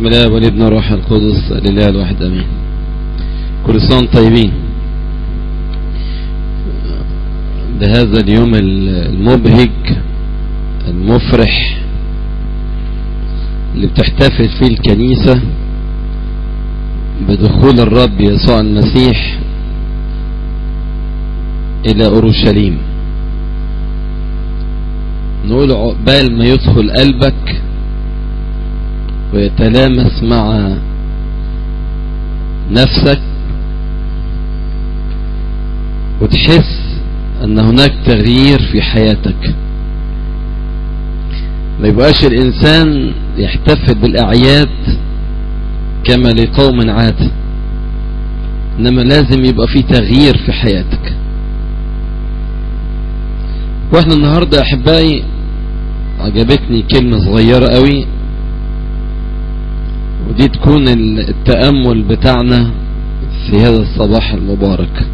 بسم الله والابن والروح القدس لله الواحد امين كل سنه وانتم طيبين بهذا اليوم المبهج المفرح اللي بتحتفل فيه الكنيسة بدخول الرب يسوع المسيح الى اورشليم نقول عقبال ما يدخل قلبك ويتلامس مع نفسك وتحس ان هناك تغيير في حياتك ما يبقاش الانسان يحتفل بالاعياد كما لقوم عاد انما لازم يبقى في تغيير في حياتك واحنا النهاردة احبائي عجبتني كلمة صغيرة قوي ودي تكون التأمل بتاعنا في هذا الصباح المبارك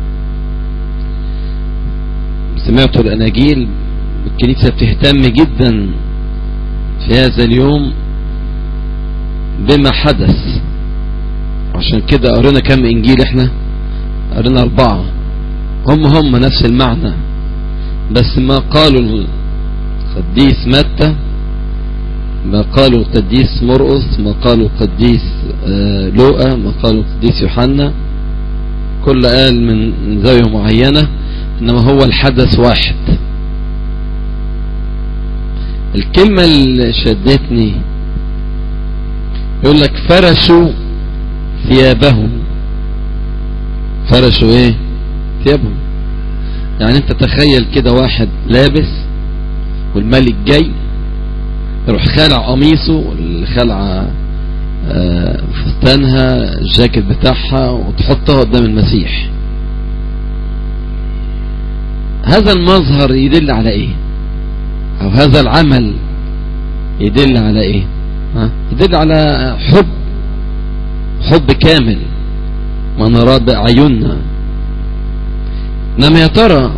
سمعتوا الأناجيل الكنيسة بتهتم جدا في هذا اليوم بما حدث عشان كده قرينا كم انجيل احنا قرينا اربعة هم هم نفس المعنى بس ما قالوا القديس متى ما قالوا القديس مرقس ما قالوا القديس لوقا ما قالوا القديس يوحنا كل قال من زاوية معينة انما هو الحدث واحد الكلمة اللي شدتني يقول لك فرشوا ثيابهم فرشوا ايه ثيابهم يعني انت تخيل كده واحد لابس والملك جاي يروح خالع قميصه والخلعة فستانها الجاكيت بتاعها وتحطها قدام المسيح هذا المظهر يدل على ايه او هذا العمل يدل على ايه ها؟ يدل على حب حب كامل ما نراه بأعيننا انما يا ترى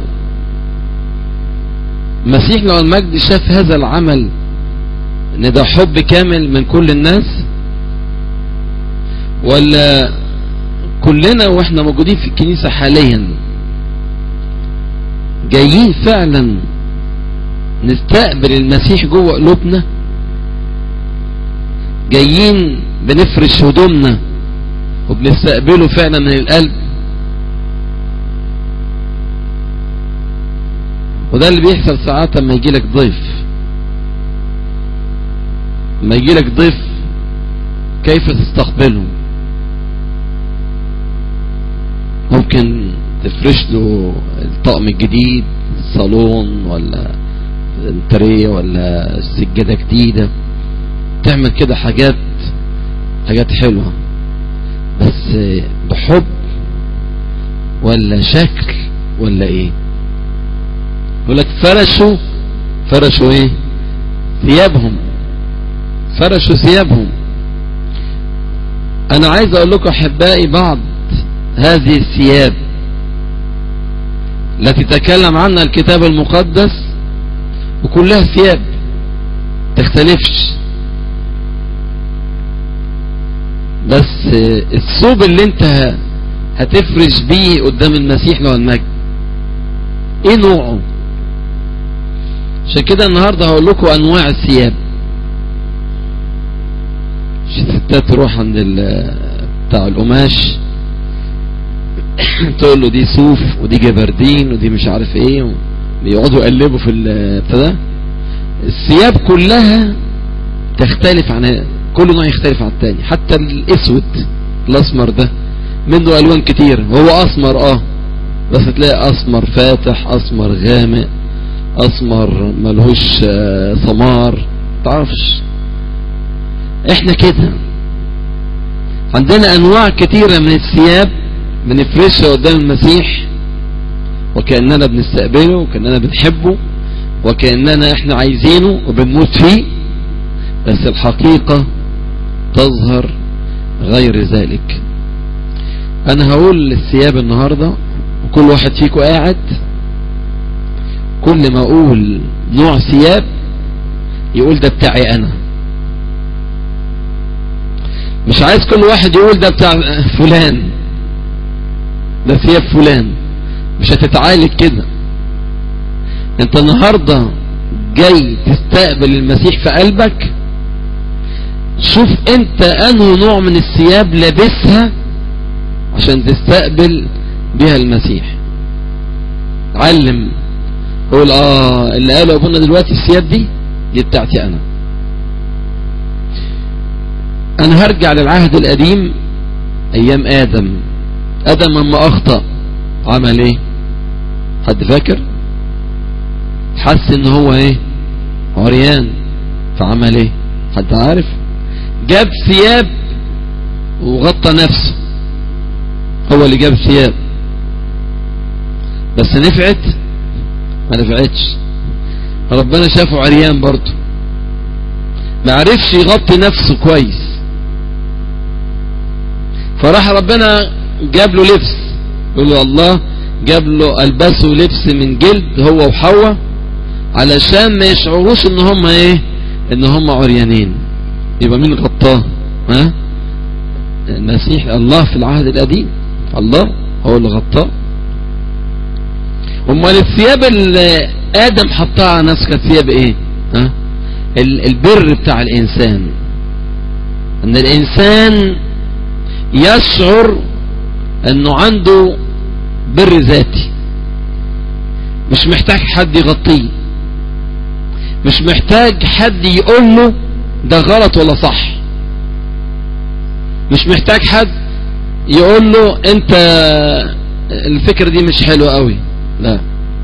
المسيح لو المجد شاف هذا العمل ان ده حب كامل من كل الناس ولا كلنا واحنا موجودين في الكنيسة حاليا جايين فعلا نستقبل المسيح جوه قلوبنا جايين بنفرش هدومنا وبنستقبله فعلا من القلب وده اللي بيحصل ساعات لما يجي لك ضيف لما يجي لك ضيف كيف تستقبله ممكن تفرش له الطقم الجديد صالون ولا انتريه ولا سجادة جديدة تعمل كده حاجات حاجات حلوة بس بحب ولا شكل ولا ايه يقول لك فرشوا فرشوا ايه ثيابهم فرشوا ثيابهم انا عايز اقول لكم احبائي بعض هذه الثياب التي تكلم عنها الكتاب المقدس وكلها ثياب تختلفش بس الثوب اللي انت هتفرش بيه قدام المسيح له المجد ايه نوعه عشان كده النهاردة هقول لكم انواع الثياب الستات تروح عند بتاع القماش تقول له دي صوف ودي جبردين ودي مش عارف ايه بيقعدوا يقلبوا في البتاع الثياب كلها تختلف عن كل نوع يختلف عن التاني حتى الاسود الاسمر ده منه الوان كتير هو اسمر اه بس تلاقي اسمر فاتح اسمر غامق اسمر ملهوش آه سمار تعرفش احنا كده عندنا انواع كتيرة من الثياب بنفرشها قدام المسيح وكأننا بنستقبله وكأننا بنحبه وكأننا احنا عايزينه وبنموت فيه بس الحقيقة تظهر غير ذلك انا هقول الثياب النهاردة وكل واحد فيكم قاعد كل ما اقول نوع ثياب يقول ده بتاعي انا مش عايز كل واحد يقول ده بتاع فلان ده ثياب فلان مش هتتعالج كده انت النهاردة جاي تستقبل المسيح في قلبك شوف انت انه نوع من الثياب لابسها عشان تستقبل بها المسيح علم قول اه اللي قاله ابونا دلوقتي الثياب دي دي بتاعتي انا انا هرجع للعهد القديم ايام ادم ادم لما اخطأ عمل ايه حد فاكر حس ان هو ايه عريان فعمل ايه حد عارف جاب ثياب وغطى نفسه هو اللي جاب ثياب بس نفعت ما نفعتش ربنا شافه عريان برضه ما عرفش يغطي نفسه كويس فراح ربنا جاب له لبس يقول له الله جاب له البسه لبس من جلد هو وحواء علشان ما يشعروش ان هم ايه ان هم عريانين يبقى مين غطاه ها المسيح الله في العهد القديم الله هو اللي غطاه امال الثياب اللي ادم حطها على نفسه كانت ثياب ايه ها البر بتاع الانسان ان الانسان يشعر انه عنده بر ذاتي مش محتاج حد يغطيه مش محتاج حد يقول له ده غلط ولا صح مش محتاج حد يقول له انت الفكرة دي مش حلوة قوي لا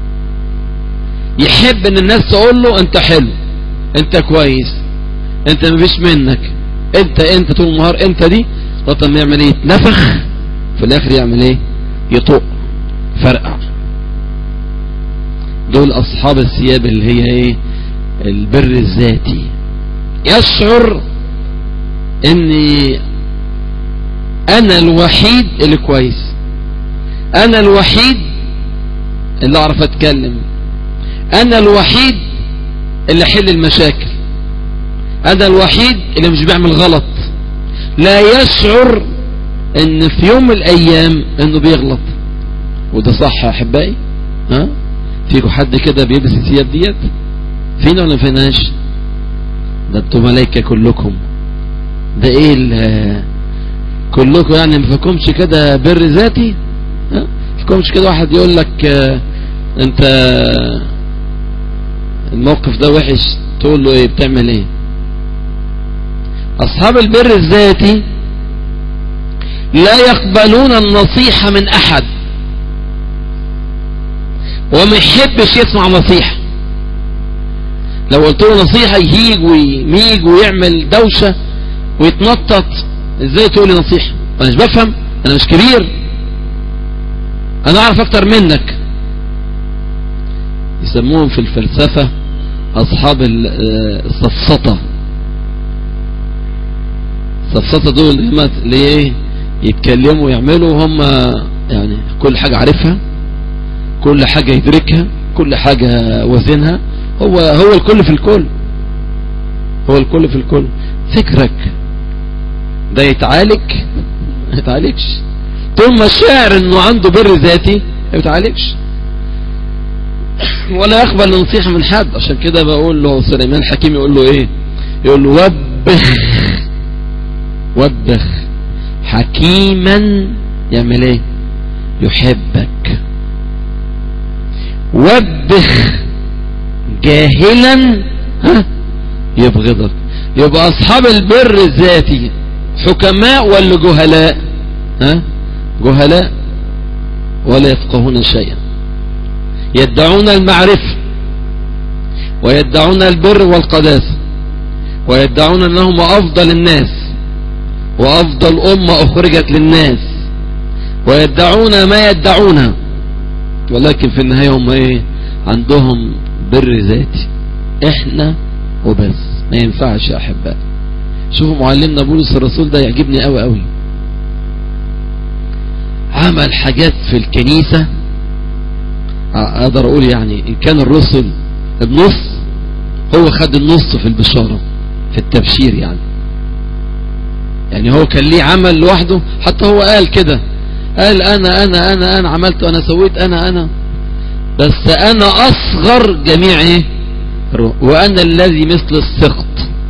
يحب ان الناس تقول له انت حلو انت كويس انت مفيش منك انت انت طول النهار انت دي لغايه ما يعمل ايه يتنفخ في الاخر يعمل ايه يطق فرقع دول اصحاب الثياب اللي هي ايه البر الذاتي يشعر اني انا الوحيد اللي كويس انا الوحيد اللي اعرف اتكلم انا الوحيد اللي احل المشاكل انا الوحيد اللي مش بعمل غلط لا يشعر ان في يوم من الايام انه بيغلط وده صح يا احبائي ها فيكم حد كده بيلبس الثياب ديت فينا ولا فيناش ده انتوا ملايكة كلكم ده ايه كلكم يعني ما فيكمش كده بر ذاتي ها فيكمش كده واحد يقول لك اه انت الموقف ده وحش تقول له ايه بتعمل ايه اصحاب البر الذاتي لا يقبلون النصيحة من احد وما يحبش يسمع نصيحة لو قلت له نصيحة يهيج ويميج ويعمل دوشة ويتنطط ازاي تقول لي نصيحة انا مش بفهم انا مش كبير انا اعرف اكتر منك يسموهم في الفلسفة اصحاب السفسطة السفسطة دول اللي ايه يتكلموا ويعملوا وهم يعني كل حاجة عارفها كل حاجة يدركها كل حاجة وزنها هو هو الكل في الكل هو الكل في الكل فكرك ده يتعالج ما يتعالجش طول ما شاعر انه عنده بر ذاتي ما يتعالجش ولا يقبل نصيحة من حد عشان كده بقول له سليمان الحكيم يقول له ايه يقول له وبخ وبخ حكيما يعمل ايه يحبك وبخ جاهلا ها يبغضك يبقى اصحاب البر الذاتي حكماء ولا جهلاء ها جهلاء ولا يفقهون شيئا يدعون المعرفة ويدعون البر والقداسة ويدعون انهم افضل الناس وافضل امة اخرجت للناس ويدعون ما يدعونه ولكن في النهاية هم ايه عندهم بر ذاتي احنا وبس ما ينفعش يا احباء شوفوا معلمنا بولس الرسول ده يعجبني قوي قوي عمل حاجات في الكنيسة اقدر اقول يعني ان كان الرسل النص هو خد النص في البشارة في التبشير يعني يعني هو كان ليه عمل لوحده حتى هو قال كده قال انا انا انا انا عملت انا سويت انا انا بس انا اصغر جميع ايه وانا الذي مثل السقط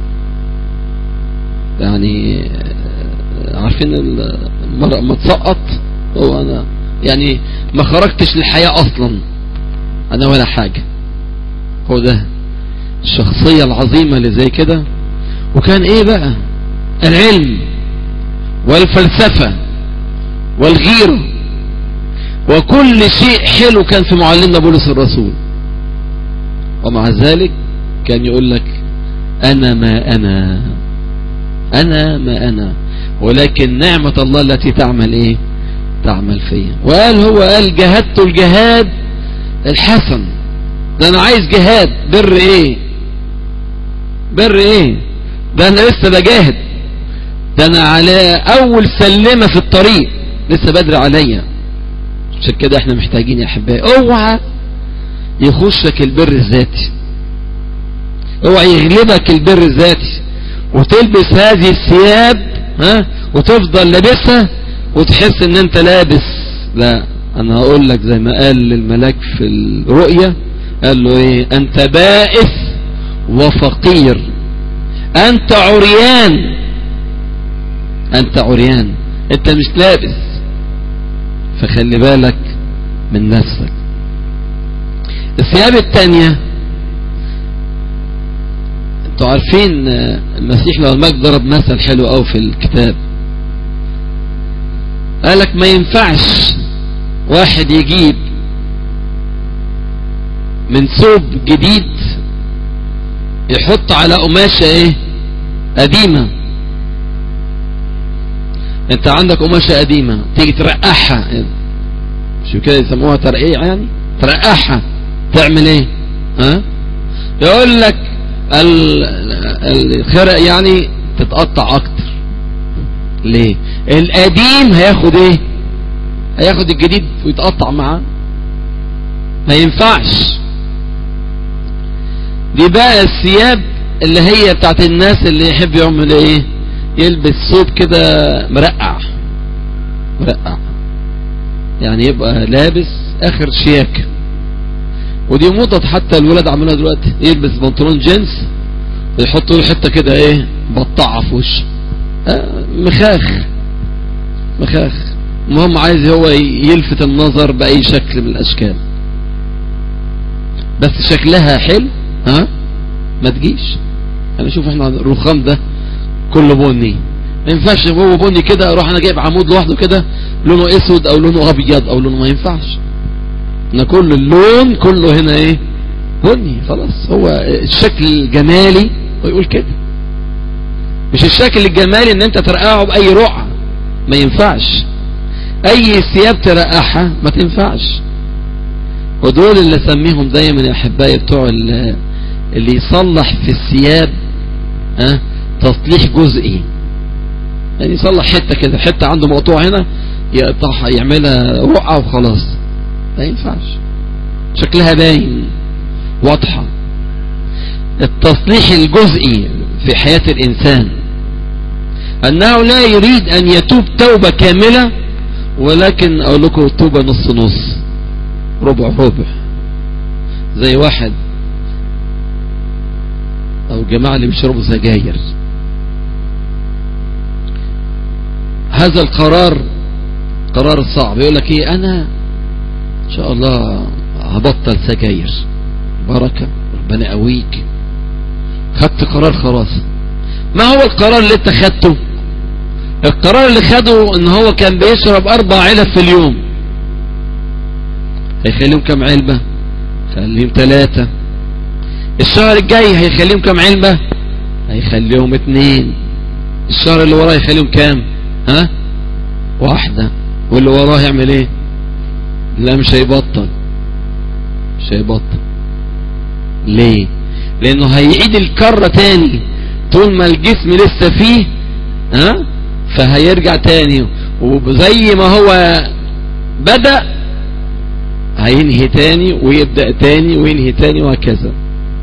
يعني عارفين المرأة ما تسقط هو انا يعني ما خرجتش للحياة اصلا انا ولا حاجة هو ده الشخصية العظيمة اللي زي كده وكان ايه بقى العلم والفلسفة والغيرة وكل شيء حلو كان في معلمنا بولس الرسول ومع ذلك كان يقول لك انا ما انا انا ما انا ولكن نعمة الله التي تعمل ايه تعمل فيا وقال هو قال جهدت الجهاد الحسن ده انا عايز جهاد بر ايه بر ايه ده انا لسه بجاهد ده انا على اول سلمة في الطريق لسه بدري عليا عشان كده احنا محتاجين يا احبائي اوعى يخشك البر الذاتي اوعى يغلبك البر الذاتي وتلبس هذه الثياب ها وتفضل لابسها وتحس ان انت لابس لا انا هقول لك زي ما قال للملاك في الرؤية قال له ايه انت بائس وفقير انت عريان انت عريان انت مش لابس فخلي بالك من نفسك الثياب التانية انتوا عارفين المسيح لو المجد ضرب مثل حلو قوي في الكتاب قالك ما ينفعش واحد يجيب من ثوب جديد يحط على قماشة ايه قديمة انت عندك قماشة قديمة تيجي ترقعها شو كده يسموها ترقيع يعني ترقعها تعمل ايه ها يقول لك الخرق يعني تتقطع اكتر ليه القديم هياخد ايه هياخد الجديد ويتقطع معاه ما ينفعش دي بقى الثياب اللي هي بتاعت الناس اللي يحب يعمل ايه يلبس ثوب كده مرقع مرقع يعني يبقى لابس اخر شياكه ودي موضة حتى الولاد عملوها دلوقتي يلبس بنطلون جينز ويحطوا له حته كده ايه بطعه في وشه آه مخاخ مخاخ المهم عايز هو يلفت النظر باي شكل من الاشكال بس شكلها حلو ها ما تجيش انا شوف احنا الرخام ده كله بني ما ينفعش هو بني كده اروح انا جايب عمود لوحده كده لونه اسود او لونه ابيض او لونه ما ينفعش ان كل اللون كله هنا ايه بني خلاص هو الشكل الجمالي ويقول كده مش الشكل الجمالي ان انت ترقعه باي رقعة ما ينفعش اي ثياب ترقعها ما تنفعش ودول اللي سميهم دايما يا احبائي بتوع اللي يصلح في الثياب ها أه؟ تصليح جزئي يعني يصلح حته كده حته عنده مقطوع هنا يقطعها يعملها رقعه وخلاص ما ينفعش شكلها باين واضحة التصليح الجزئي في حياة الإنسان أنه لا يريد أن يتوب توبة كاملة ولكن أقول لكم توبة نص نص ربع ربع زي واحد أو جماعة اللي بيشربوا سجاير هذا القرار قرار صعب يقول لك ايه انا ان شاء الله هبطل سجاير بركة ربنا يقويك خدت قرار خلاص ما هو القرار اللي انت خدته القرار اللي خده ان هو كان بيشرب اربع علب في اليوم هيخليهم كم علبة خليهم ثلاثة الشهر الجاي هيخليهم كم علبة هيخليهم اتنين الشهر اللي وراه هيخليهم كام ها واحدة واللي وراه يعمل ايه لا مش هيبطل مش هيبطل ليه لانه هيعيد الكرة تاني طول ما الجسم لسه فيه ها فهيرجع تاني وزي ما هو بدأ هينهي تاني ويبدأ تاني وينهي تاني وهكذا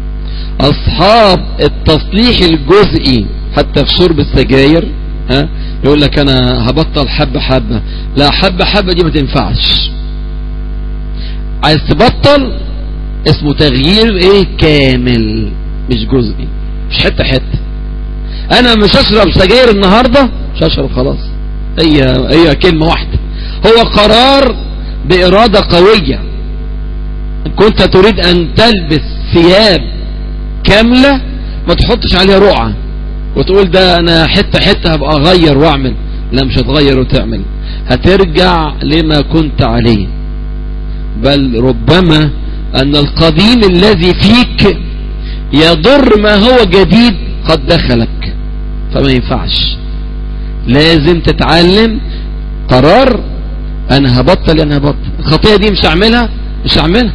اصحاب التصليح الجزئي حتى في شرب السجاير ها يقول لك انا هبطل حبة حبة لا حبة حبة دي ما تنفعش عايز تبطل اسمه تغيير ايه كامل مش جزئي مش حتة حتة انا مش اشرب سجاير النهاردة مش اشرب خلاص هي هي كلمة واحدة هو قرار بارادة قوية كنت تريد ان تلبس ثياب كاملة ما تحطش عليها رقعة وتقول ده انا حتة حتة هبقى اغير واعمل لا مش هتغير وتعمل هترجع لما كنت عليه بل ربما ان القديم الذي فيك يضر ما هو جديد قد دخلك فما ينفعش لازم تتعلم قرار انا هبطل انا هبطل الخطية دي مش هعملها مش هعملها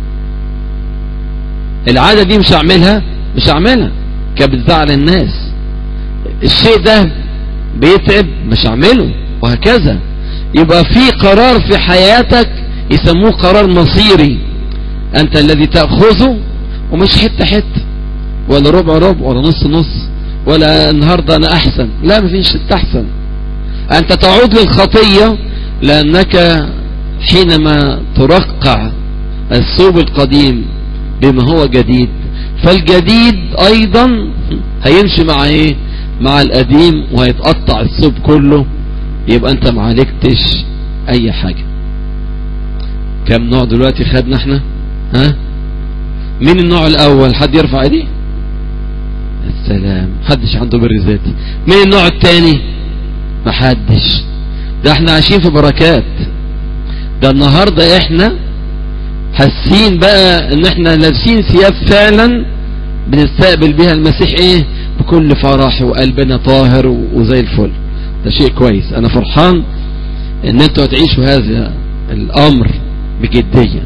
العادة دي مش هعملها مش هعملها كانت بتزعل الناس الشيء ده بيتعب مش هعمله وهكذا يبقى في قرار في حياتك يسموه قرار مصيري انت الذي تأخذه ومش حتة حتة ولا ربع ربع ولا نص نص ولا النهاردة انا احسن لا مفيش انت احسن انت تعود للخطية لانك حينما ترقع الثوب القديم بما هو جديد فالجديد ايضا هيمشي مع ايه مع القديم وهيتقطع الثوب كله يبقى انت معالجتش اي حاجة كم نوع دلوقتي خدنا احنا ها مين النوع الاول حد يرفع ايديه السلام محدش عنده بر ذاتي مين النوع الثاني محدش ده احنا عايشين في بركات ده النهاردة احنا حاسين بقى ان احنا لابسين ثياب فعلا بنستقبل بها المسيح ايه بكل فرح وقلبنا طاهر وزي الفل ده شيء كويس انا فرحان ان انتوا هتعيشوا هذا الامر بجدية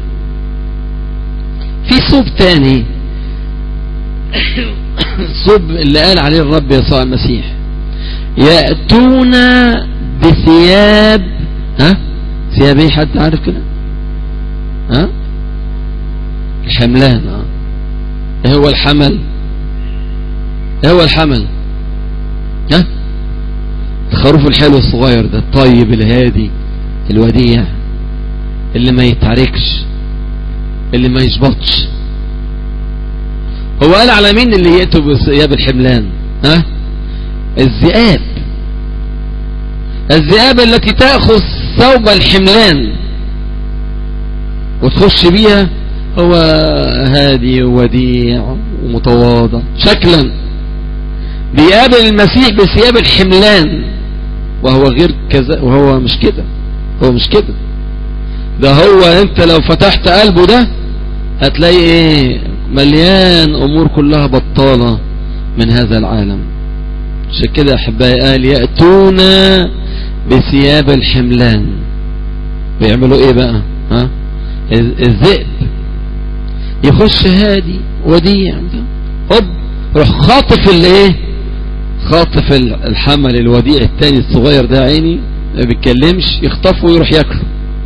في صوب تاني صوب اللي قال عليه الرب يسوع المسيح يأتون بثياب ها ثياب ايه حد عارف كده ها الحملان اه ايه هو الحمل ايه هو الحمل ها الخروف الحلو الصغير ده الطيب الهادي الوديع اللي ما يتعركش اللي ما يشبطش هو قال على مين اللي يأتوا بثياب الحملان ها الذئاب الذئاب التي تأخذ ثوب الحملان وتخش بيها هو هادي ووديع ومتواضع شكلا بيقابل المسيح بثياب الحملان وهو غير كذا وهو مش كده هو مش كده ده هو انت لو فتحت قلبه ده هتلاقي ايه مليان امور كلها بطالة من هذا العالم عشان كده احبائي قال يأتون بثياب الحملان بيعملوا ايه بقى ها الذئب يخش هادي وديع هوب روح خاطف الايه خاطف الحمل الوديع التاني الصغير ده عيني ما بيتكلمش يخطفه ويروح ياكله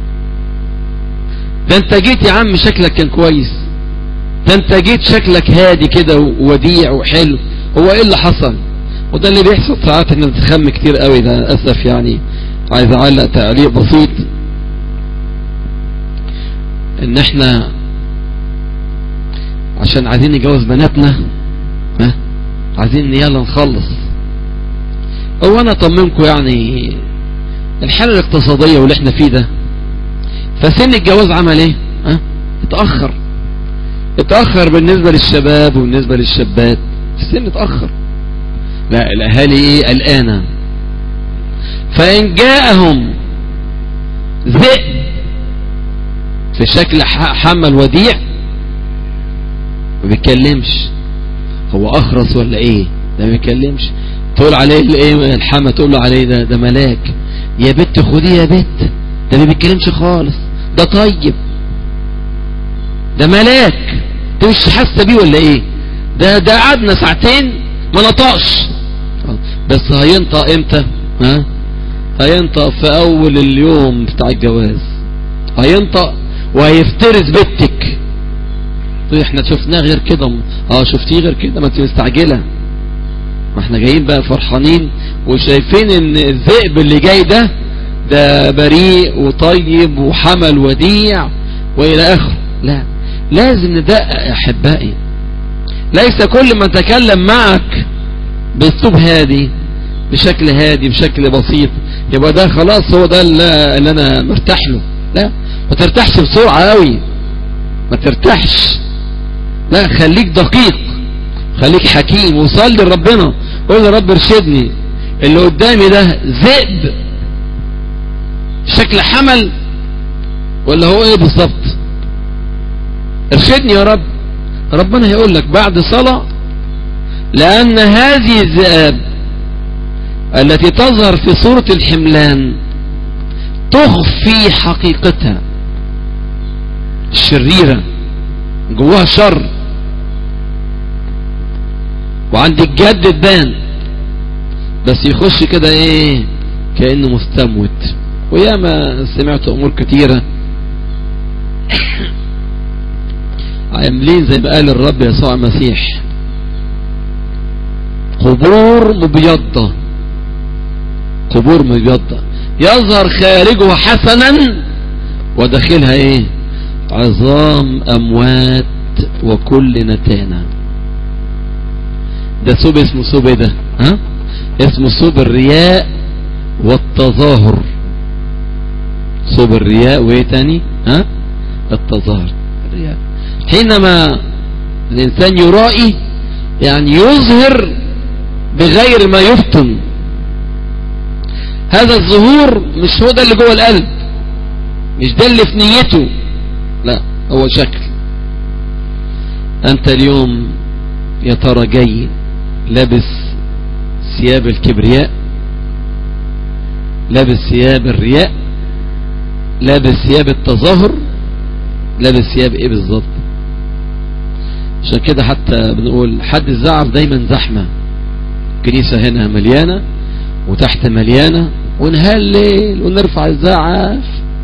ده انت جيت يا عم شكلك كان كويس ده انت جيت شكلك هادي كده ووديع وحلو هو ايه اللي حصل وده اللي بيحصل ساعات احنا بنتخم كتير قوي ده للاسف يعني عايز اعلق تعليق بسيط ان احنا عشان عايزين نجوز بناتنا ها عايزين يلا نخلص هو انا اطمنكم يعني الحالة الاقتصادية واللي احنا فيه ده فسن الجواز عمل ايه ها اتأخر اتأخر بالنسبة للشباب وبالنسبة للشابات السن اتأخر لا الاهالي ايه قلقانة فان جاءهم ذئب في شكل حمل وديع ما بيتكلمش هو اخرس ولا ايه ده ما بيتكلمش تقول عليه الايه الحما تقول له عليه ده ده ملاك يا بت خديه يا بت ده ما بيتكلمش خالص ده طيب ده ملاك انت مش حاسه بيه ولا ايه ده ده قعدنا ساعتين ما نطقش بس هينطق امتى ها هينطق في اول اليوم بتاع الجواز هينطق وهيفترس بنتك تقول احنا شفناه غير كده اه شفتيه غير كده ما انت مستعجله ما احنا جايين بقى فرحانين وشايفين ان الذئب اللي جاي ده ده بريء وطيب وحمل وديع والى اخره لا لازم ندقق يا احبائي ليس كل من تكلم معك باسلوب هادي بشكل هادي بشكل بسيط يبقى ده خلاص هو ده اللي اللي انا مرتاح له لا ما ترتاحش بسرعة قوي ما ترتاحش لا خليك دقيق خليك حكيم وصلي لربنا قول يا رب ارشدني اللي قدامي ده ذئب شكل حمل ولا هو ايه بالظبط ارشدني يا رب ربنا هيقول لك بعد صلاة لأن هذه الذئاب التي تظهر في صورة الحملان تخفي حقيقتها الشريرة جواها شر وعند الجد تبان بس يخش كده ايه كأنه مستموت وياما سمعت امور كتيرة عاملين زي ما قال الرب يسوع المسيح قبور مبيضة قبور مبيضة يظهر خارجها حسنا وداخلها ايه عظام اموات وكل نتانة ده ثوب اسمه ثوب ايه ده ها اسمه ثوب الرياء والتظاهر ثوب الرياء وايه تاني ها التظاهر الرياء حينما الانسان يرائي يعني يظهر بغير ما يفتن هذا الظهور مش هو ده اللي جوه القلب مش ده اللي في نيته لا هو شكل انت اليوم يا ترى جاي لابس ثياب الكبرياء لابس ثياب الرياء لابس ثياب التظاهر لابس ثياب ايه بالظبط عشان كده حتى بنقول حد الزعف دايما زحمه كنيسه هنا مليانه وتحت مليانه ونهلل ونرفع الزعف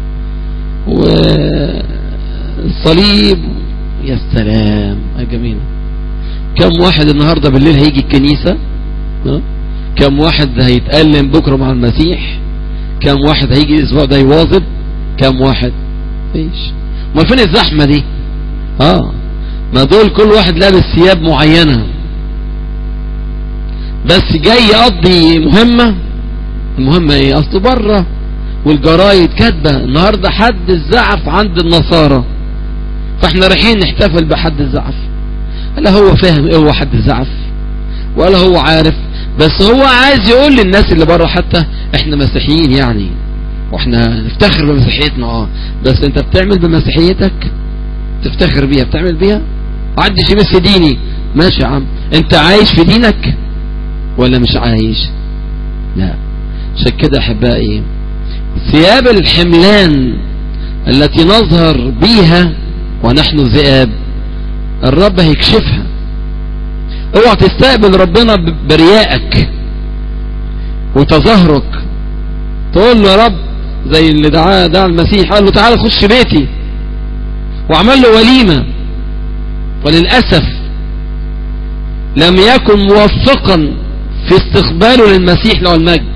والصليب يا سلام يا جميل كم واحد النهارده بالليل هيجي الكنيسه كم واحد هيتألم بكره مع المسيح كم واحد هيجي الاسبوع ده يواظب كم واحد مفيش ما فين الزحمه دي اه ما دول كل واحد لابس ثياب معينه بس جاي يقضي مهمه المهمه ايه اصل بره والجرايد كاتبه النهارده حد الزعف عند النصارى فاحنا رايحين نحتفل بحد الزعف لا هو فاهم ايه هو حد الزعف ولا هو عارف بس هو عايز يقول للناس اللي بره حتى احنا مسيحيين يعني واحنا نفتخر بمسيحيتنا اه بس انت بتعمل بمسيحيتك تفتخر بيها بتعمل بيها عدش يمس ديني ماشي يا عم انت عايش في دينك ولا مش عايش لا عشان كده احبائي ثياب الحملان التي نظهر بيها ونحن ذئاب الرب هيكشفها اوعى تستقبل ربنا بريائك وتظاهرك تقول له يا رب زي اللي دعاه دعا المسيح قال له تعالى خش بيتي وعمل له وليمة وللأسف لم يكن موفقا في استقباله للمسيح له المجد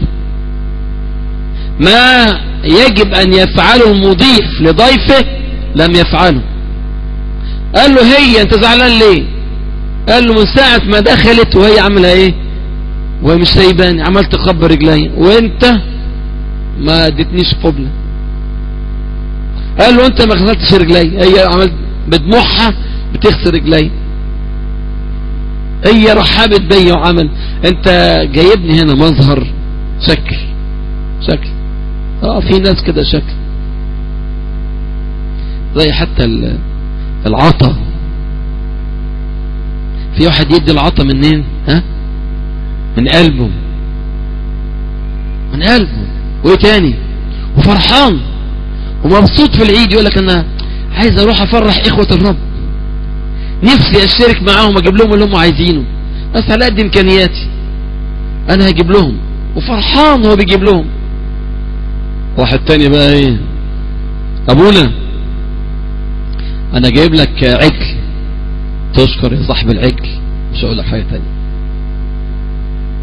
ما يجب أن يفعله المضيف لضيفه لم يفعله قال له هي انت زعلان ليه قال له من ساعة ما دخلت وهي عاملة ايه وهي مش سايباني عملت تخبر رجلي وانت ما ادتنيش قبلة قال له انت ما غسلتش رجلي هي عملت بدموعها بتغسل رجلي هي رحبت بيا وعمل انت جايبني هنا مظهر شكل شكل اه في ناس كده شكل زي حتى العطا في واحد يدي العطا منين ها من قلبه من قلبه وايه تاني وفرحان ومبسوط في العيد يقول لك انا عايز اروح افرح اخوة الرب نفسي اشترك معاهم اجيب لهم اللي هم عايزينه بس على قد امكانياتي انا هجيب لهم وفرحان هو بيجيب لهم واحد تاني بقى ايه ابونا انا جايب لك عجل تشكر يا صاحب العجل مش هقول لك حاجه تانية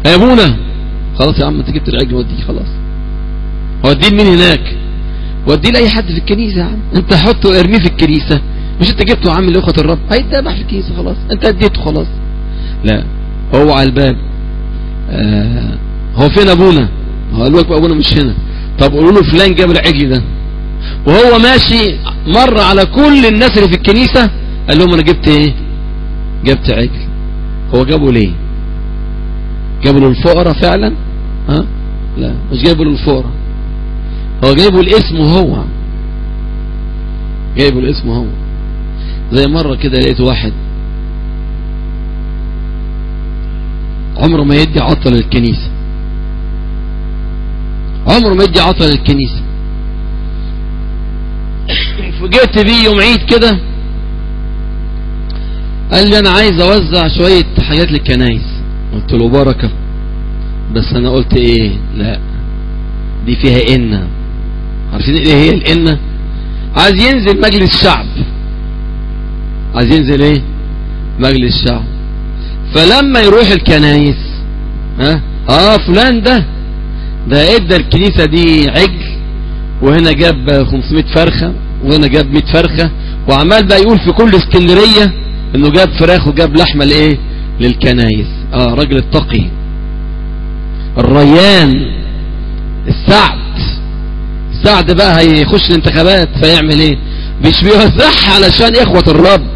يا ابونا خلاص يا عم انت جبت العجل وديه خلاص وديه لمين هناك وديه لاي حد في الكنيسه يا عم انت حطه ارميه في الكنيسه مش انت جبته عامل لاخوه الرب هيتذبح في الكنيسه خلاص انت اديته خلاص لا هو على الباب آه هو فين ابونا هو قال لك ابونا مش هنا طب قولوا له فلان جاب العجل ده وهو ماشي مر على كل الناس اللي في الكنيسه قال لهم انا جبت ايه جبت عجل هو جابه ليه جابه للفقراء فعلا ها لا مش جايبه للفقراء هو جايبه الاسم هو جايبه الاسم هو زي مرة كده لقيت واحد عمره ما يدي عطل للكنيسة عمره ما يدي عطل للكنيسة فجئت بيه يوم عيد كده قال لي انا عايز اوزع شوية حاجات للكنايس قلت له بركة بس انا قلت ايه لا دي فيها إنة عارفين ايه هي الإنة عايز ينزل مجلس شعب عايز ينزل ايه مجلس شعب فلما يروح الكنايس ها اه فلان ده ده ادى الكنيسة دي عجل وهنا جاب 500 فرخة وهنا جاب 100 فرخة وعمال بقى يقول في كل اسكندرية انه جاب فراخ وجاب لحمة لايه للكنايس اه راجل التقي الريان السعد السعد بقى هيخش الانتخابات فيعمل ايه مش بيوزعها علشان اخوة الرب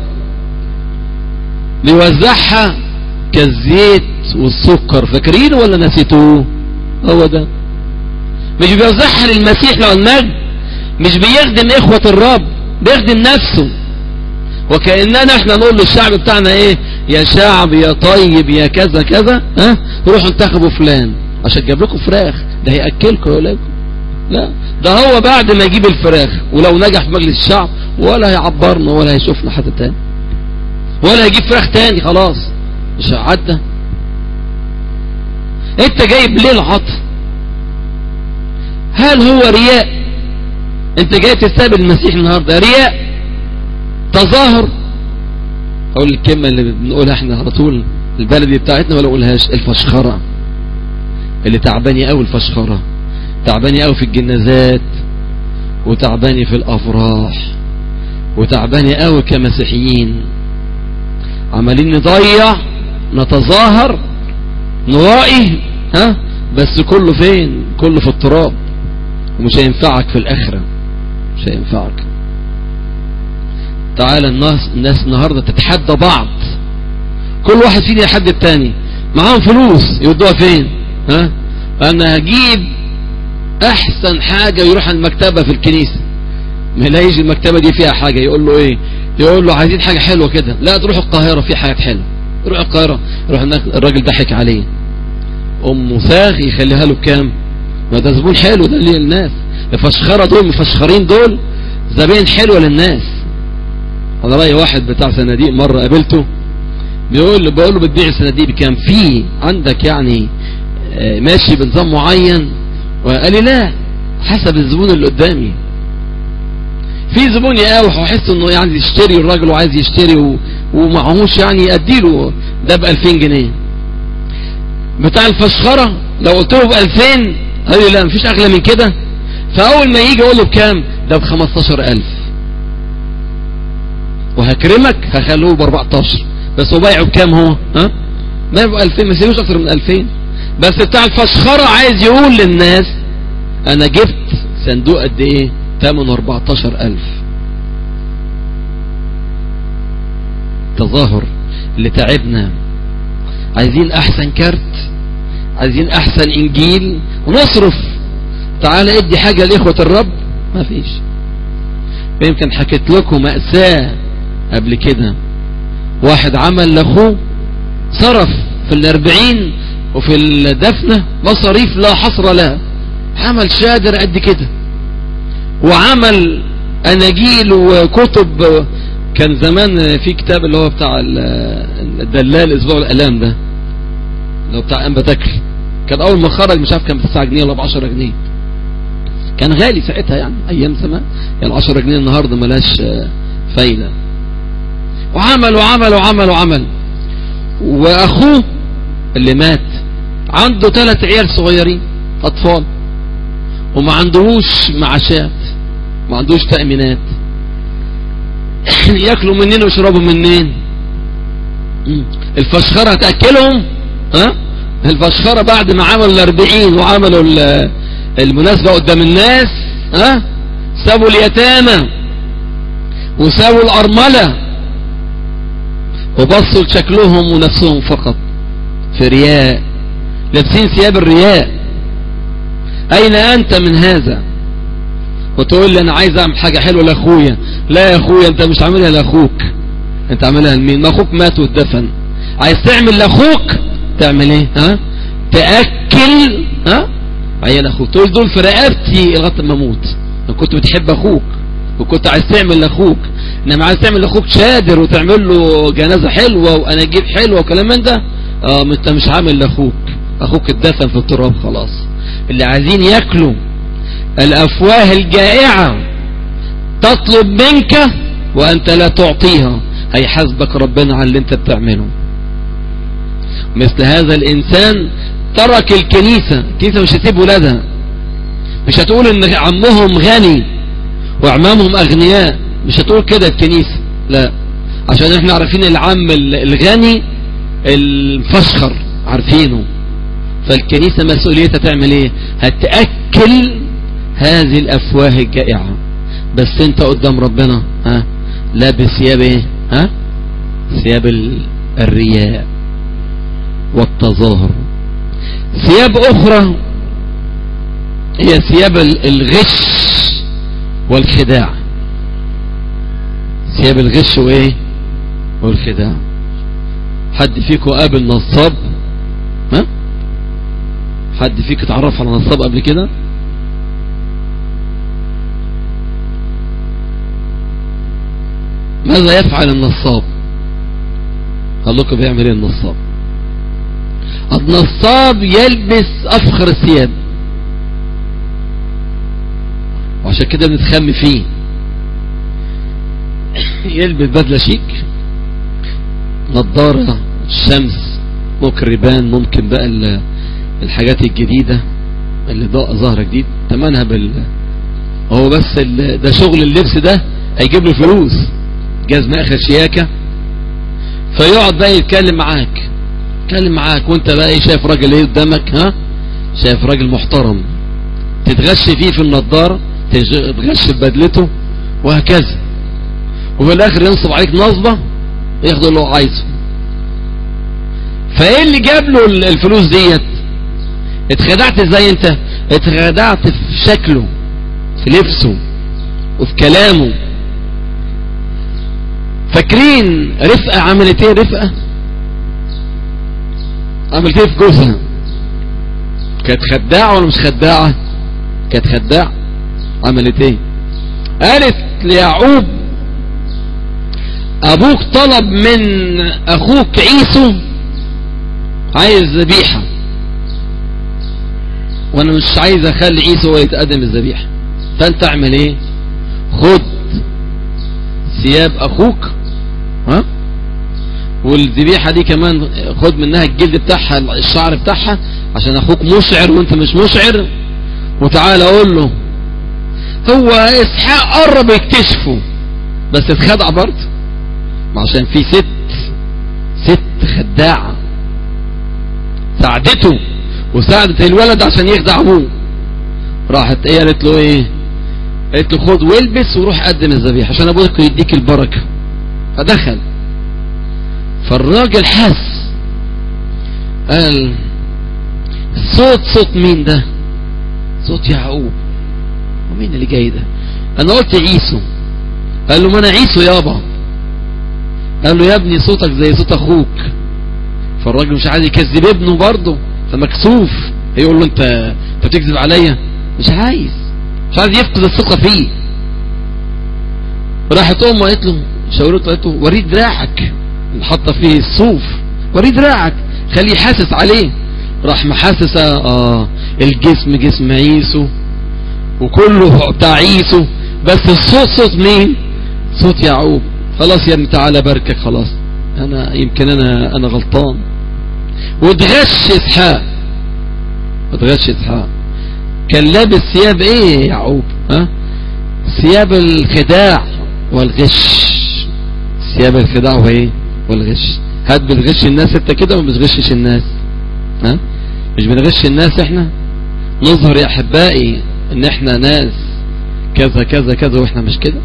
بيوزعها كالزيت والسكر فاكرين ولا نسيتوه هو ده مش بيوزعها للمسيح لو المجد مش بيخدم اخوة الرب بيخدم نفسه وكأننا احنا نقول للشعب بتاعنا ايه يا شعب يا طيب يا كذا كذا ها روحوا انتخبوا فلان عشان جاب لكم فراخ ده هياكلكم يقول لكم لا ده هو بعد ما يجيب الفراخ ولو نجح في مجلس الشعب ولا هيعبرنا ولا هيشوفنا حد تاني ولا هيجيب فراخ تاني خلاص مش عدى انت جايب ليه العطف هل هو رياء انت جاي تستقبل المسيح النهارده رياء تظاهر اقول الكلمة اللي بنقولها احنا على طول البلدي بتاعتنا ولا اقولهاش الفشخرة اللي تعباني قوي الفشخرة تعباني قوي في الجنازات وتعباني في الافراح وتعباني قوي كمسيحيين عمالين نضيع نتظاهر نرائي ها بس كله فين كله في التراب ومش هينفعك في الاخرة مش هينفعك تعالى الناس الناس النهاردة تتحدى بعض كل واحد فينا يحدى التاني معاهم فلوس يودوها فين ها انا هجيب احسن حاجة يروح المكتبة في الكنيسة ما يلاقيش المكتبة دي فيها حاجة يقول له ايه يقول له عايزين حاجة حلوة كده لا تروح القاهرة في حاجات حلوة يروح القاهرة يروح هناك الراجل ضحك عليه ام ساغ يخليها له بكام ما ده زبون حلو ده ليه الناس الفشخرة دول مفشخرين دول زبين حلوة للناس انا رأي واحد بتاع صناديق مرة قابلته بيقول له بقول له بتبيع الصناديق بكام في عندك يعني ماشي بنظام معين وقال لي لا حسب الزبون اللي قدامي في زبون يقاوح ويحس انه يعني يشتري الراجل وعايز يشتري و... ومعهوش يعني اديله ده ب 2000 جنيه بتاع الفشخره لو قلت له ب 2000 قال لي لا مفيش اغلى من كده فاول ما يجي اقول له بكام ده ب 15000 وهكرمك هخلوه ب 14 بس هو بايعه بكام هو ها بايعه ب 2000 ما يسيبوش اكتر من 2000 بس بتاع الفشخره عايز يقول للناس انا جبت صندوق قد ايه ثمنه 14000 تظاهر اللي تعبنا عايزين احسن كارت عايزين احسن انجيل ونصرف تعالى ادي حاجة لاخوة الرب ما فيش يمكن حكيت لكم مأساة قبل كده واحد عمل لاخوه صرف في الاربعين وفي الدفنة مصاريف لا حصر لها عمل شادر قد كده وعمل اناجيل وكتب كان زمان في كتاب اللي هو بتاع الدلال اسبوع الالام ده اللي هو بتاع انبا تكل كان اول ما خرج مش عارف كان ب 9 جنيه ولا ب 10 جنيه كان غالي ساعتها يعني ايام زمان يعني 10 جنيه النهارده ملاش فايده وعمل وعمل وعمل وعمل واخوه اللي مات عنده ثلاث عيال صغيرين اطفال وما عندهوش معاشات ما عندوش تأمينات ياكلوا منين ويشربوا منين الفشخرة هتأكلهم ها الفشخرة بعد ما عملوا الاربعين وعملوا المناسبة قدام الناس ها سابوا اليتامى وسابوا الأرملة وبصوا لشكلهم ونفسهم فقط في رياء لابسين ثياب الرياء أين أنت من هذا وتقول لي أنا عايز أعمل حاجة حلوة لأخويا لا يا أخويا أنت مش عاملها لأخوك أنت عاملها لمين ما أخوك مات واتدفن عايز تعمل لأخوك تعمل إيه ها تأكل ها عيال أخوك تقول دول في رقبتي لغاية ما أموت أنا كنت بتحب أخوك وكنت عايز تعمل لأخوك إنما عايز تعمل لأخوك شادر وتعمل له جنازة حلوة وأناجيل حلوة وكلام من ده اه انت مش عامل لأخوك أخوك اتدفن في التراب خلاص اللي عايزين ياكلوا الأفواه الجائعة تطلب منك وأنت لا تعطيها هيحاسبك ربنا على اللي انت بتعمله مثل هذا الإنسان ترك الكنيسة الكنيسة مش هتسيب ولادها مش هتقول ان عمهم غني وعمامهم اغنياء مش هتقول كده الكنيسة لا عشان احنا عارفين العم الغني الفشخر عارفينه فالكنيسة مسؤوليتها تعمل ايه هتأكل هذه الافواه الجائعة بس انت قدام ربنا ها لابس ثياب ايه ها ثياب الرياء والتظاهر ثياب اخرى هي ثياب الغش والخداع ثياب الغش وايه والخداع حد فيكم قابل نصاب ها حد فيك اتعرف على نصاب قبل كده ماذا يفعل النصاب قال لكم بيعمل ايه النصاب النصاب يلبس افخر الثياب وعشان كده بنتخم فيه يلبس بدلة شيك نظارة شمس ممكن ريبان ممكن بقى الحاجات الجديدة اللي ظاهرة جديد تمنها بال هو بس ده شغل اللبس ده هيجيب له فلوس جزمة اخر شياكة فيقعد بقى يتكلم معاك يتكلم معاك وانت بقى ايه شايف راجل ايه قدامك ها شايف راجل محترم تتغش فيه في النظارة تتغش في بدلته وهكذا وفي الاخر ينصب عليك نصبة ياخد اللي هو عايزه فايه اللي جاب له الفلوس ديت اتخدعت ازاي انت اتخدعت في شكله في لبسه وفي كلامه فاكرين رفقة عملت ايه رفقة عملت ايه في جوزها كانت خداعة ولا مش خداعة كانت خداعة عملت ايه قالت ليعقوب ابوك طلب من اخوك عيسو عايز ذبيحة وانا مش عايز اخلي عيسو هو يتقدم الذبيحة فانت اعمل ايه خد ثياب اخوك ها والذبيحة دي كمان خد منها الجلد بتاعها الشعر بتاعها عشان اخوك مشعر وانت مش مشعر وتعالى اقول له هو اسحاق قرب يكتشفه بس اتخدع برضه عشان في ست ست خداعة ساعدته وساعدت الولد عشان يخدع ابوه راحت ايه قالت له ايه قالت له خد والبس وروح قدم الذبيحه عشان ابوك يديك البركه فدخل فالراجل حس قال صوت صوت مين ده صوت يعقوب ومين اللي جاي ده انا قلت عيسو قال له ما انا عيسو يابا قال له يا ابني صوتك زي صوت اخوك فالراجل مش عايز يكذب ابنه برضه فمكسوف هيقول له انت انت بتكذب عليا مش عايز مش عايز يفقد الثقه فيه راحت امه قالت له شاورته قالت له وريه دراعك اللي حاطه فيه الصوف وريه دراعك خليه حاسس عليه راح محاسس اه الجسم جسم عيسو وكله بتاع عيسو بس الصوت صوت مين صوت يعقوب خلاص يا ابني تعالى باركك خلاص انا يمكن انا انا غلطان واتغش اسحاق بتغش اسحاق كان لابس ثياب ايه يعقوب ها ثياب الخداع والغش ثياب الخداع وايه والغش هات بتغش الناس انت كده وما بتغشش الناس ها مش بنغش الناس احنا نظهر يا احبائي ان احنا ناس كذا كذا كذا واحنا مش كده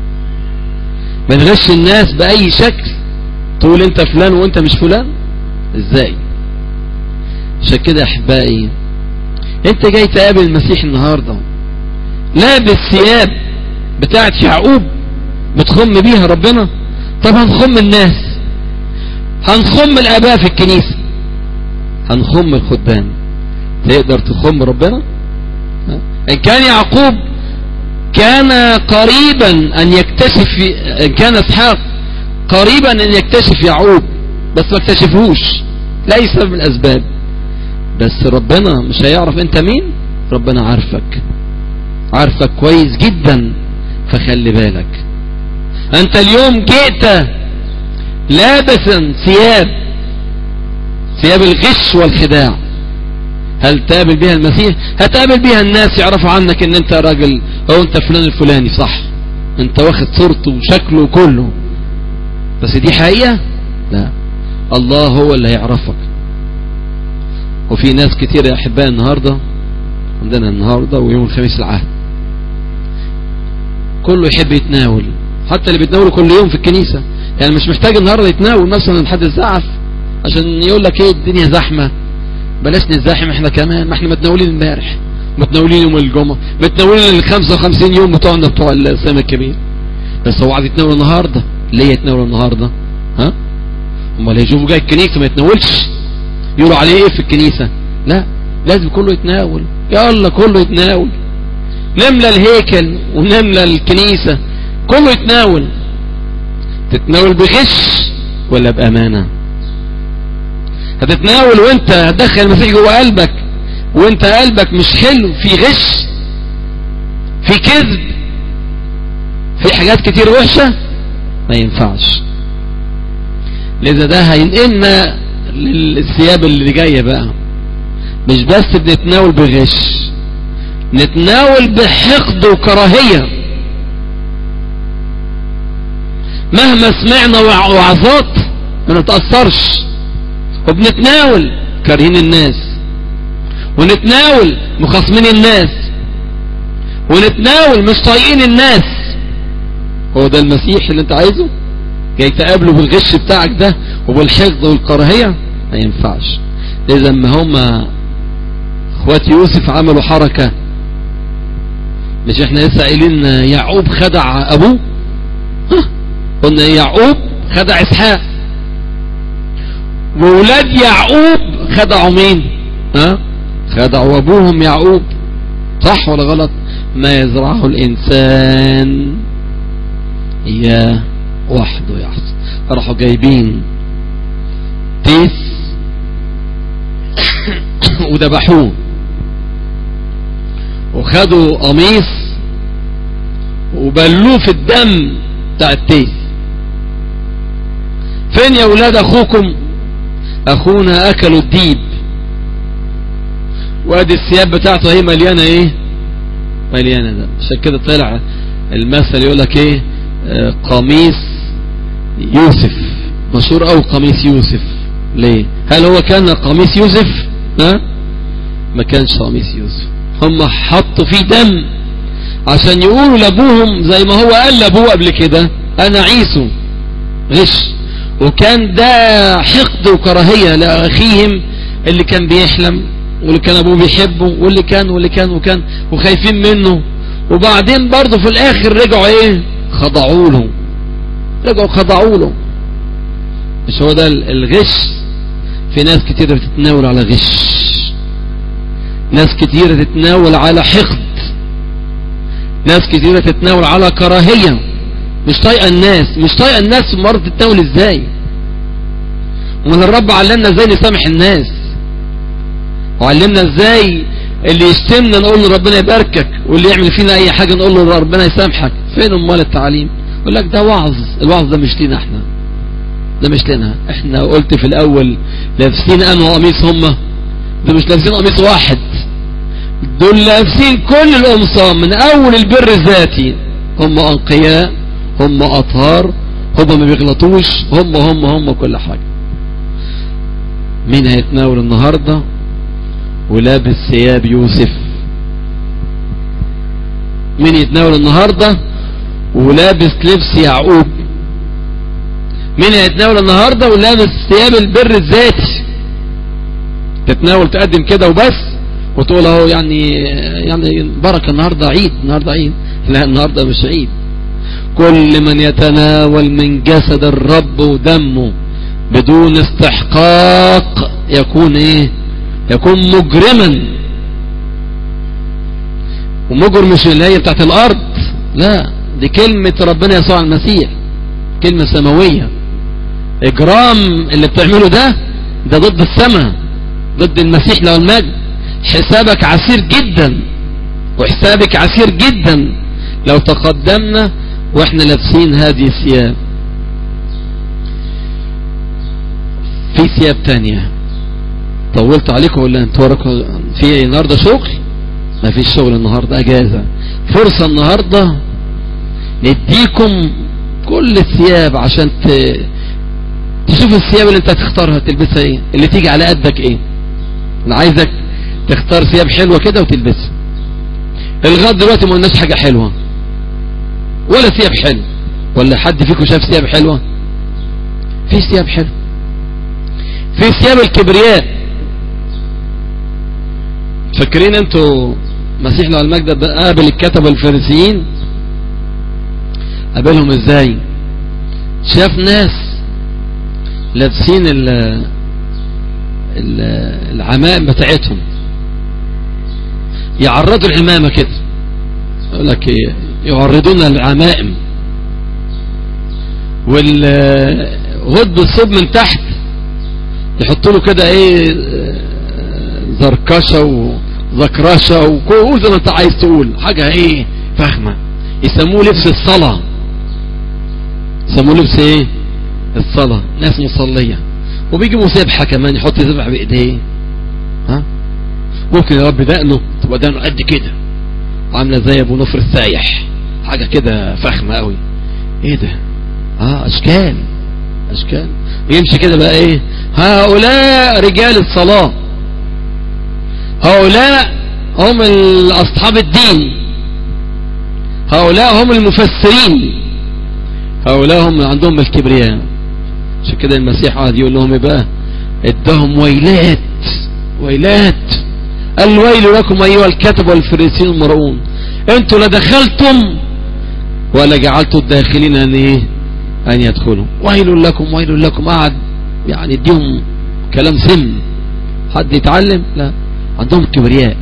بنغش الناس باي شكل تقول انت فلان وانت مش فلان ازاي عشان كده يا احبائي انت جاي تقابل المسيح النهاردة لابس ثياب بتاعت يعقوب بتخم بيها ربنا طب هنخم الناس هنخم الاباء في الكنيسة هنخم الخدام تقدر تخم ربنا ان كان يعقوب كان قريبا ان يكتشف ان كان اسحاق قريبا ان يكتشف يعقوب بس ما اكتشفهوش لاي سبب من الاسباب بس ربنا مش هيعرف انت مين ربنا عارفك عارفك كويس جدا فخلي بالك انت اليوم جئت لابسا ثياب ثياب الغش والخداع هل تقابل بها المسيح هتقابل بها الناس يعرفوا عنك ان انت راجل او انت فلان الفلاني صح انت واخد صورته وشكله كله بس دي حقيقة لا الله هو اللي هيعرفك وفي ناس كتير يا احبائي النهاردة عندنا النهاردة ويوم الخميس العهد كله يحب يتناول حتى اللي بيتناولوا كل يوم في الكنيسة يعني مش محتاج النهاردة يتناول مثلا حد الزعف عشان يقول لك ايه الدنيا زحمة بلاش نزاحم احنا كمان ما احنا متناولين امبارح متناولين يوم الجمعة متناولين ال 55 يوم بتوعنا بتوع الصيام الكبير بس هو عايز يتناول النهارده ليه يتناول النهارده ها امال هيشوفوا جاي الكنيسه ما يتناولش يقولوا عليه ايه في الكنيسه لا لازم كله يتناول يلا كله يتناول نملى الهيكل ونملى الكنيسه كله يتناول تتناول بغش ولا بامانه هتتناول وانت هتدخل المسيح جوه قلبك وانت قلبك مش حلو في غش في كذب في حاجات كتير وحشة ما ينفعش لذا ده هينقلنا للثياب اللي جاية بقى مش بس بنتناول بغش نتناول بحقد وكراهية مهما سمعنا وعظات ما نتأثرش وبنتناول كارهين الناس ونتناول مخاصمين الناس ونتناول مش طايقين الناس هو ده المسيح اللي انت عايزه جاي تقابله بالغش بتاعك ده وبالحقد والكراهيه ما ينفعش اذا ما هما اخوات يوسف عملوا حركة مش احنا لسه قايلين يعقوب خدع ابوه ها قلنا يعقوب خدع اسحاق وولاد يعقوب خدعوا مين ها خدعوا ابوهم يعقوب صح ولا غلط ما يزرعه الانسان اياه وحده يحصل راحوا جايبين تيس وذبحوه وخدوا قميص وبلوه في الدم بتاع التيس فين يا ولاد اخوكم اخونا اكلوا الديب وادي الثياب بتاعته هي مليانه ايه مليانه ده عشان كده طلع المثل يقول لك ايه آه قميص يوسف مشهور قوي قميص يوسف ليه هل هو كان قميص يوسف ها ما كانش قميص يوسف هم حطوا فيه دم عشان يقولوا لابوهم زي ما هو قال لابوه قبل كده انا عيسو غش وكان ده حقد وكراهية لأخيهم اللي كان بيحلم واللي كان أبوه بيحبه واللي كان واللي كان وكان وخايفين منه وبعدين برضه في الآخر رجعوا إيه خضعوا له رجعوا خضعوا له مش هو ده الغش في ناس كتيرة بتتناول على غش ناس كتيرة تتناول على حقد ناس كتيرة تتناول على كراهية مش طايقة الناس مش طايقة الناس مرة تتناول ازاي ومن الرب علمنا ازاي نسامح الناس وعلمنا ازاي اللي يشتمنا نقول له ربنا يباركك واللي يعمل فينا اي حاجة نقول له ربنا يسامحك فين امال التعليم يقول لك ده وعظ الوعظ ده مش لينا احنا ده مش لنا احنا قلت في الاول لابسين انه قميص هم ده مش لابسين قميص واحد دول لابسين كل القمصان من اول البر الذاتي هم انقياء هم اطهار هم ما بيغلطوش هم هم هم كل حاجة مين هيتناول النهاردة ولابس ثياب يوسف مين يتناول النهاردة ولابس لبس يعقوب مين هيتناول النهاردة ولابس ثياب البر الذاتي تتناول تقدم كده وبس وتقول اهو يعني يعني بركة النهاردة عيد النهاردة عيد لا النهاردة مش عيد كل من يتناول من جسد الرب ودمه بدون استحقاق يكون ايه يكون مجرما ومجرم مش اللي هي بتاعت الارض لا دي كلمة ربنا يسوع المسيح كلمة سماوية اجرام اللي بتعمله ده ده ضد السماء ضد المسيح له المجد حسابك عسير جدا وحسابك عسير جدا لو تقدمنا واحنا لابسين هذه الثياب في ثياب تانية طولت عليكم ولا انتوا وراكم في النهارده شغل ما فيش شغل النهارده اجازه فرصه النهارده نديكم كل الثياب عشان ت... تشوف الثياب اللي انت هتختارها تلبسها ايه اللي تيجي على قدك ايه انا عايزك تختار ثياب حلوه كده وتلبسها لغايه دلوقتي ما قلناش حاجه حلوه ولا ثياب حلو ولا حد فيكم شاف ثياب حلوه في ثياب حلو في ثياب الكبرياء فاكرين انتوا مسيح له المجد قابل الكتب والفارسيين قابلهم ازاي شاف ناس لابسين ال ال العمائم بتاعتهم يعرضوا العمامة كده يقول لك ايه يعرضون العمائم والغد الصوب من تحت يحطوا له كده ايه زركشة وذكرشة وقول زي ما انت عايز تقول حاجة ايه فاهمة يسموه لبس الصلاة يسموه لبس ايه الصلاة ناس مصلية وبيجيبوا سبحة كمان يحط سبحة بايديه ها ممكن يا رب دقنه تبقى دقنه قد كده عاملة زي ابو نفر السايح حاجة كده فخمة قوي ايه ده اه اشكال اشكال يمشي كده بقى ايه هؤلاء رجال الصلاة هؤلاء هم اصحاب الدين هؤلاء هم المفسرين هؤلاء هم عندهم الكبرياء عشان كده المسيح قعد يقول لهم ايه بقى ادهم ويلات ويلات الويل لكم ايها الكتب والفريسين المرؤون انتوا لا دخلتم ولا جعلتوا الداخلين ان ايه ان يدخلوا ويل لكم ويل لكم قعد يعني اديهم كلام سم حد يتعلم لا عندهم كبرياء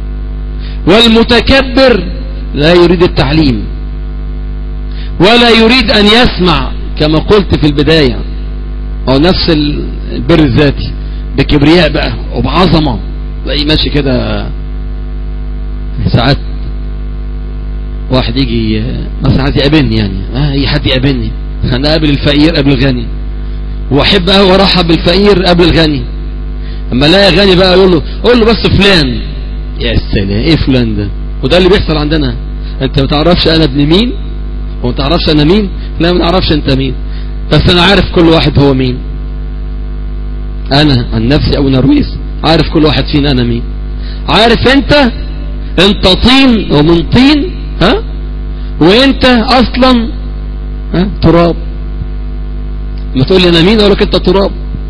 والمتكبر لا يريد التعليم ولا يريد ان يسمع كما قلت في البداية او نفس البر الذاتي بكبرياء بقى وبعظمة تلاقيه ماشي كده ساعات واحد يجي مثلا عايز يقابلني يعني اه اي حد يقابلني انا قابل الفقير قبل الغني واحب قوي ارحب بالفقير قبل الغني اما الاقي غني بقى يقول له قول له بس فلان يا سلام ايه فلان ده وده اللي بيحصل عندنا انت ما تعرفش انا ابن مين وما تعرفش انا مين لا ما تعرفش انت مين بس انا عارف كل واحد هو مين انا عن نفسي ابو نرويس عارف كل واحد فينا انا مين عارف انت انت طين ومن طين ها وانت اصلا ها تراب ما تقول لي انا مين اقول لك انت تراب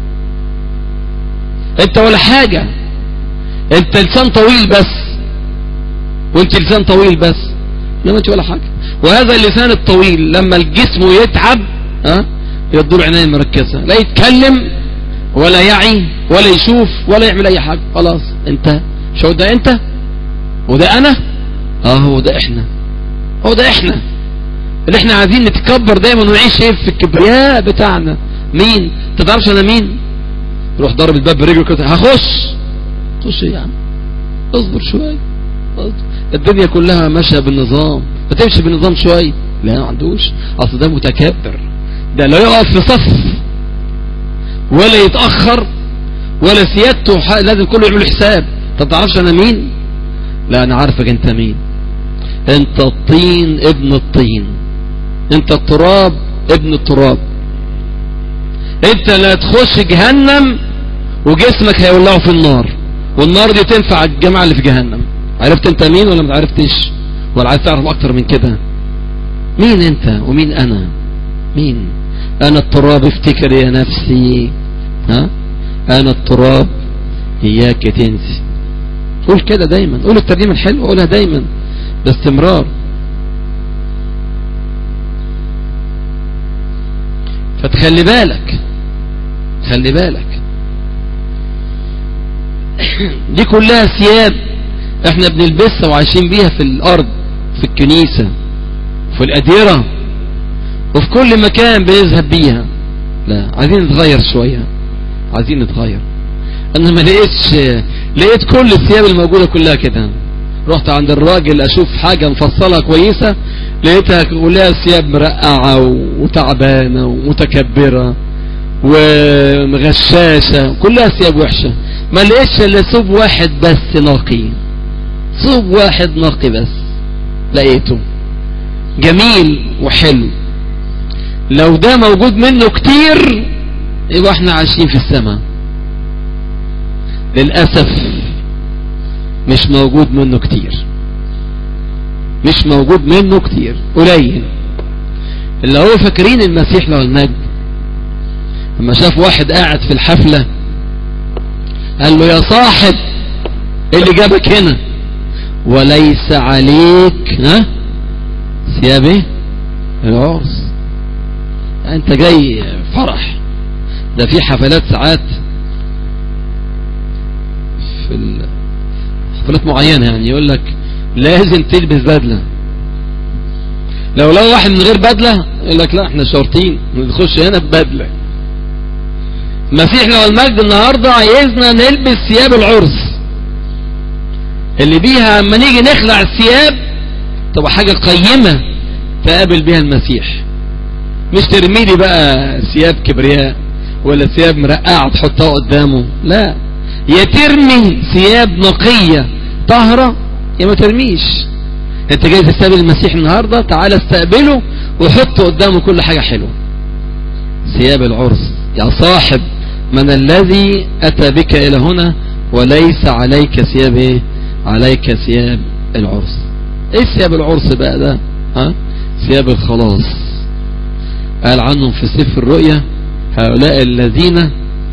انت ولا حاجة انت لسان طويل بس وانت لسان طويل بس لما انت ولا حاجة وهذا اللسان الطويل لما الجسم يتعب ها يدور عينيه مركزة لا يتكلم ولا يعي ولا يشوف ولا يعمل اي حاجة خلاص انت شو ده انت وده انا اه هو ده احنا هو ده احنا اللي احنا عايزين نتكبر دايما ونعيش ايه في الكبرياء بتاعنا مين تتعرفش انا مين روح ضرب الباب برجله كده هخش خش يا عم اصبر شوية الدنيا كلها ماشية بالنظام ما تمشي بالنظام شوية لا ما عندوش اصل ده متكبر ده لا يقف في صف ولا يتأخر ولا سيادته لازم كله يعمل حساب طب تعرفش انا مين لا انا عارفك انت مين انت الطين ابن الطين انت التراب ابن التراب انت لا تخش جهنم وجسمك هيولعه في النار والنار دي تنفع الجماعة اللي في جهنم عرفت انت مين ولا ما عرفتش ولا عايز تعرف اكتر من كده مين انت ومين انا مين انا التراب افتكر يا نفسي ها انا التراب اياك تنسي قول كده دايما قول الترنيمه الحلوه قولها دايما باستمرار فتخلي بالك خلي بالك دي كلها ثياب احنا بنلبسها وعايشين بيها في الارض في الكنيسة في الاديرة وفي كل مكان بنذهب بيها لا عايزين نتغير شوية عايزين نتغير انا ما لقيتش لقيت كل الثياب الموجودة كلها كده رحت عند الراجل اشوف حاجة مفصلة كويسة لقيتها كلها ثياب مرقعة وتعبانة ومتكبرة ومغشاشة كلها ثياب وحشة ما لقيتش الا ثوب واحد بس نقي ثوب واحد نقي بس لقيته جميل وحلو لو ده موجود منه كتير يبقى احنا عايشين في السماء للأسف مش موجود منه كتير مش موجود منه كتير قليل اللي هو فاكرين المسيح له المجد لما شاف واحد قاعد في الحفلة قال له يا صاحب اللي جابك هنا وليس عليك ها ثياب ايه العرس انت جاي فرح ده في حفلات ساعات في حفلات معينة يعني يقول لك لازم تلبس بدلة لو لو واحد من غير بدلة يقول لك لا احنا شرطين نخش هنا ببدلة المسيح لو المجد النهاردة عايزنا نلبس ثياب العرس اللي بيها اما نيجي نخلع الثياب تبقى حاجة قيمة تقابل بيها المسيح مش ترمي لي بقى ثياب كبرياء ولا ثياب مرقعة تحطها قدامه لا يا ترمي ثياب نقية طهرة يا ما ترميش انت جاي تستقبل المسيح النهاردة تعال استقبله وحط قدامه كل حاجة حلوة ثياب العرس يا صاحب من الذي أتى بك إلى هنا وليس عليك ثياب ايه عليك ثياب العرس ايه ثياب العرس بقى ده ها ثياب الخلاص قال عنهم في سفر الرؤيا هؤلاء الذين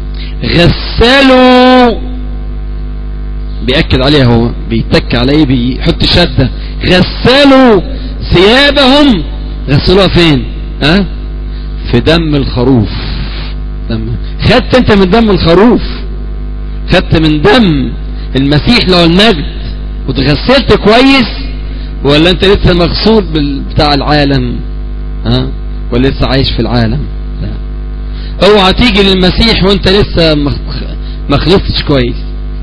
غسلوا بيأكد عليها هو بيتك عليه بيحط شدة غسلوا ثيابهم غسلوها فين ها في دم الخروف دم خدت انت من دم الخروف خدت من دم المسيح له المجد وتغسلت كويس ولا انت لسه مغسول بتاع العالم ها ولا لسه عايش في العالم لا اوعى تيجي للمسيح وانت لسه ما خلصتش كويس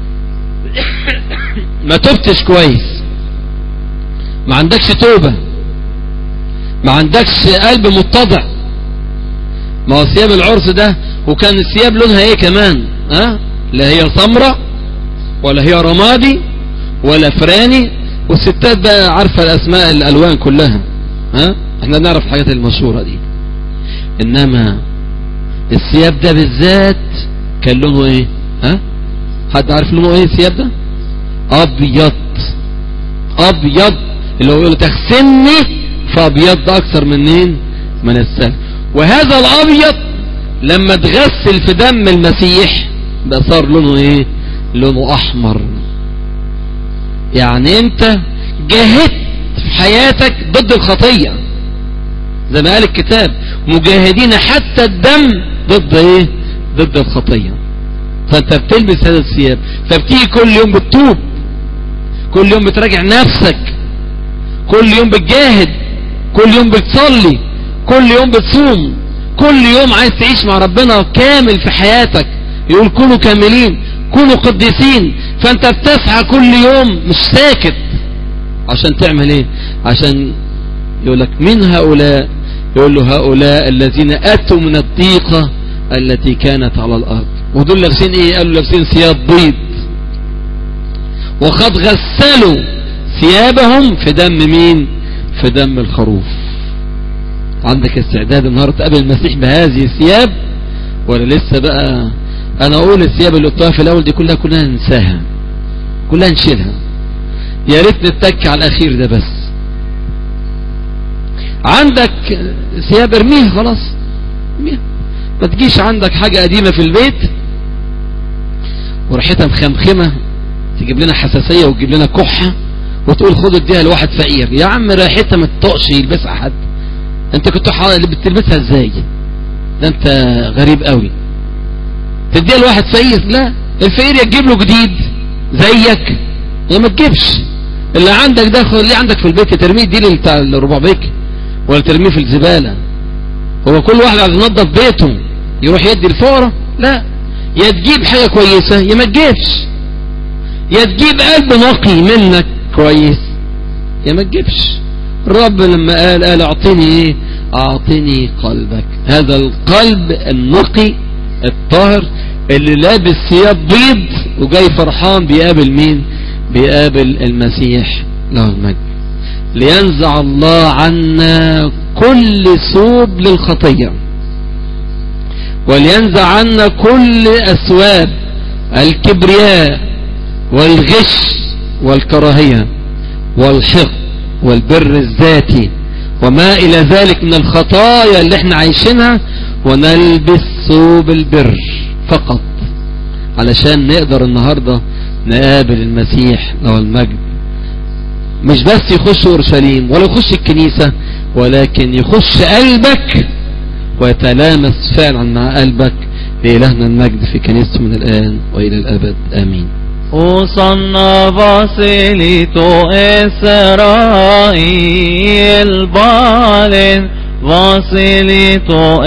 ما تبتش كويس ما عندكش توبة ما عندكش قلب متضع ما هو ثياب العرس ده وكان الثياب لونها ايه كمان ها لا هي سمرة ولا هي رمادي ولا فراني والستات بقى عارفة الاسماء الالوان كلها ها احنا بنعرف الحاجات المشهورة دي انما الثياب ده بالذات كان لونه ايه ها حد عارف لونه ايه الثياب ده ابيض ابيض اللي هو يقول تغسلني فابيض اكثر منين من السلف وهذا الابيض لما تغسل في دم المسيح بقى صار لونه ايه لونه احمر يعني انت جاهدت في حياتك ضد الخطية زي ما قال الكتاب مجاهدين حتى الدم ضد ايه ضد الخطية فانت بتلبس هذا الثياب فبتيجي كل يوم بتتوب كل يوم بتراجع نفسك كل يوم بتجاهد كل يوم بتصلي كل يوم بتصوم كل يوم عايز تعيش مع ربنا كامل في حياتك يقول كونوا كاملين كونوا قديسين فانت بتسعى كل يوم مش ساكت عشان تعمل ايه عشان يقول لك من هؤلاء يقول له هؤلاء الذين اتوا من الضيقة التي كانت على الارض ودول لابسين ايه قالوا لابسين ثياب بيض وقد غسلوا ثيابهم في دم مين في دم الخروف عندك استعداد النهاردة تقابل المسيح بهذه الثياب ولا لسه بقى انا اقول الثياب اللي قلتها في الاول دي كلها كلها ننساها كلها نشيلها يا ريت نتك على الاخير ده بس عندك ثياب ارميها خلاص ارميها ما تجيش عندك حاجة قديمة في البيت وريحتها مخمخمة تجيب لنا حساسية وتجيب لنا كحة وتقول خد اديها لواحد فقير يا عم ريحتها ما تطقش يلبسها حد انت كنت بتلبسها ازاي ده انت غريب قوي تديها لواحد فقير لا الفقير يا تجيب له جديد زيك يا ما تجيبش اللي عندك ده خليه عندك في البيت ترميه دي بتاع الربع بيك ولا ترميه في الزبالة هو كل واحد عايز ينظف بيته يروح يدي الفقراء لا يا تجيب حاجة كويسة يا ما تجيبش يا تجيب قلب نقي منك كويس يا ما تجيبش الرب لما قال قال اعطني ايه اعطني قلبك هذا القلب النقي الطاهر اللي لابس ثياب بيض وجاي فرحان بيقابل مين بيقابل المسيح له المجد لينزع الله عنا كل ثوب للخطية ولينزع عنا كل أسواب الكبرياء والغش والكراهية والحق والبر الذاتي وما إلى ذلك من الخطايا اللي احنا عايشينها ونلبس ثوب البر فقط علشان نقدر النهاردة نقابل المسيح له المجد مش بس يخش اورشليم ولا يخش الكنيسة ولكن يخش قلبك ويتلامس فعلا مع قلبك لإلهنا المجد في كنيسته من الآن وإلى الأبد آمين Osanna vasilito Israel balen vasilito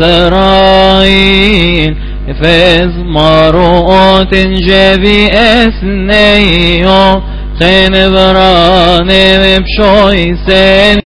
Israel Efez maruotin jevi esneyo Khen branim pshoisen